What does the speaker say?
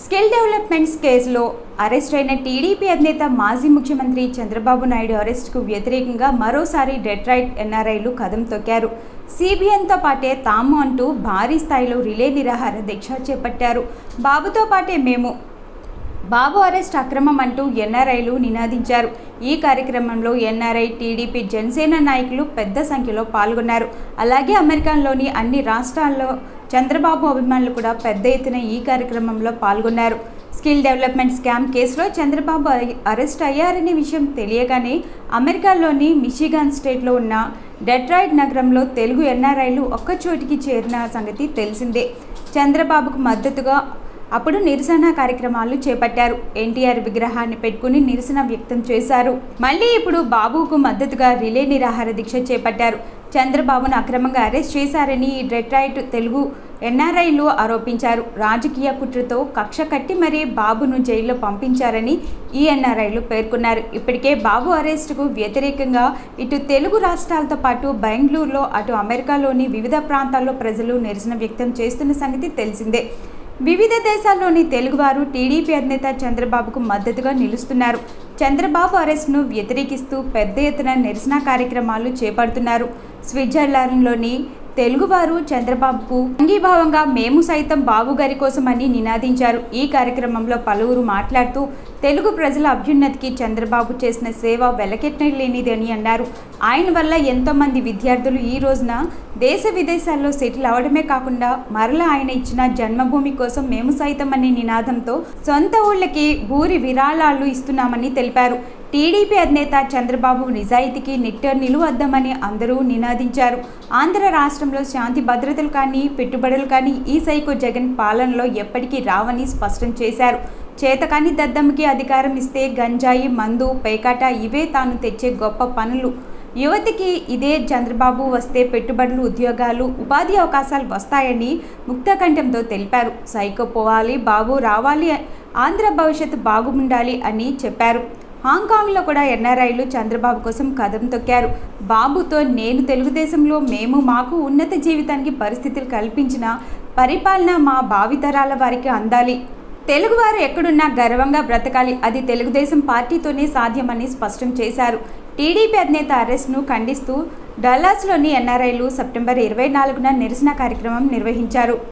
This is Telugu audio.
స్కిల్ డెవలప్మెంట్స్ కేసులో అరెస్ట్ అయిన టీడీపీ అధినేత మాజీ ముఖ్యమంత్రి చంద్రబాబు నాయుడు అరెస్టుకు వ్యతిరేకంగా మరోసారి డెట్రాయిట్ ఎన్ఆర్ఐలు కదం తొక్కారు సిబిఎన్తో పాటే తాము అంటూ భారీ స్థాయిలో రిలే నిరాహార దీక్ష చేపట్టారు బాబుతో పాటే మేము బాబు అరెస్ట్ అక్రమం అంటూ ఎన్ఆర్ఐలు నినాదించారు ఈ కార్యక్రమంలో ఎన్ఆర్ఐ టీడీపీ జనసేన నాయకులు పెద్ద సంఖ్యలో పాల్గొన్నారు అలాగే అమెరికాలోని అన్ని రాష్ట్రాల్లో చంద్రబాబు అభిమానులు కూడా పెద్ద ఎత్తున ఈ కార్యక్రమంలో పాల్గొన్నారు స్కిల్ డెవలప్మెంట్ స్కామ్ కేసులో చంద్రబాబు అరె- అరెస్ట్ అయ్యారనే విషయం తెలియగానే అమెరికాలోని మిషిగాన్ స్టేట్లో ఉన్న డెట్రాయిడ్ నగరంలో తెలుగు ఎన్ఆర్ఐలు ఒక్కచోటికి చేరిన సంగతి తెలిసిందే చంద్రబాబుకు మద్దతుగా అప్పుడు నిరసన కార్యక్రమాలు చేపట్టారు ఎన్టీఆర్ విగ్రహాన్ని పెట్టుకుని నిరసన వ్యక్తం చేశారు మళ్ళీ ఇప్పుడు బాబుకు మద్దతుగా రిలే నిరాహార దీక్ష చేపట్టారు చంద్రబాబును అక్రమంగా అరెస్ట్ చేశారని ఈ డెట్రాయిట్ తెలుగు ఎన్ఆర్ఐలు ఆరోపించారు రాజకీయ కుట్రతో కక్ష కట్టి మరీ బాబును జైల్లో పంపించారని ఈ ఎన్ఆర్ఐలు పేర్కొన్నారు ఇప్పటికే బాబు అరెస్టుకు వ్యతిరేకంగా ఇటు తెలుగు రాష్ట్రాలతో పాటు బెంగళూరులో అటు అమెరికాలోని వివిధ ప్రాంతాల్లో ప్రజలు నిరసన వ్యక్తం చేస్తున్న సంగతి తెలిసిందే వివిధ దేశాల్లోని తెలుగువారు టీడీపీ అధినేత చంద్రబాబుకు మద్దతుగా నిలుస్తున్నారు చంద్రబాబు అరెస్ట్ను వ్యతిరేకిస్తూ పెద్ద ఎత్తున నిరసన కార్యక్రమాలు చేపడుతున్నారు స్విట్జర్లాండ్లోని తెలుగువారు చంద్రబాబుకు అంగీభావంగా మేము సైతం బాబు గారి కోసమని నినాదించారు ఈ కార్యక్రమంలో పలువురు మాట్లాడుతూ తెలుగు ప్రజల అభ్యున్నతికి చంద్రబాబు చేసిన సేవ వెలకెట్టలేనిది అని అన్నారు ఆయన వల్ల ఎంతోమంది విద్యార్థులు ఈ రోజున దేశ విదేశాల్లో సెటిల్ అవడమే కాకుండా మరలా ఆయన ఇచ్చిన జన్మభూమి కోసం మేము సైతం అనే నినాదంతో సొంత ఊళ్ళకి భూరి విరాళాలు ఇస్తున్నామని తెలిపారు టీడీపీ అధినేత చంద్రబాబు నిజాయితీకి నిట్టర్ నిలువద్దామని అందరూ నినాదించారు ఆంధ్ర రాష్ట్రంలో శాంతి భద్రతలు కానీ పెట్టుబడులు కానీ ఈ సైకో జగన్ పాలనలో ఎప్పటికీ రావని స్పష్టం చేశారు చేతకాని దద్దమ్మకి అధికారం ఇస్తే గంజాయి మందు పేకాట ఇవే తాను తెచ్చే గొప్ప పనులు యువతికి ఇదే చంద్రబాబు వస్తే పెట్టుబడులు ఉద్యోగాలు ఉపాధి అవకాశాలు వస్తాయని ముక్తకంఠంతో తెలిపారు సైకో పోవాలి బాబు రావాలి ఆంధ్ర భవిష్యత్తు బాగుండాలి అని చెప్పారు హాంకాంగ్లో కూడా ఎన్ఆర్ఐలు చంద్రబాబు కోసం కదం తొక్కారు బాబుతో నేను తెలుగుదేశంలో మేము మాకు ఉన్నత జీవితానికి పరిస్థితులు కల్పించిన పరిపాలన మా భావితరాల వారికి అందాలి తెలుగువారు ఎక్కడున్నా గర్వంగా బ్రతకాలి అది తెలుగుదేశం పార్టీతోనే సాధ్యమని స్పష్టం చేశారు టీడీపీ అధినేత అరెస్ట్ను ఖండిస్తూ డల్లాస్లోని ఎన్ఆర్ఐలు సెప్టెంబర్ ఇరవై నాలుగున నిరసన కార్యక్రమం నిర్వహించారు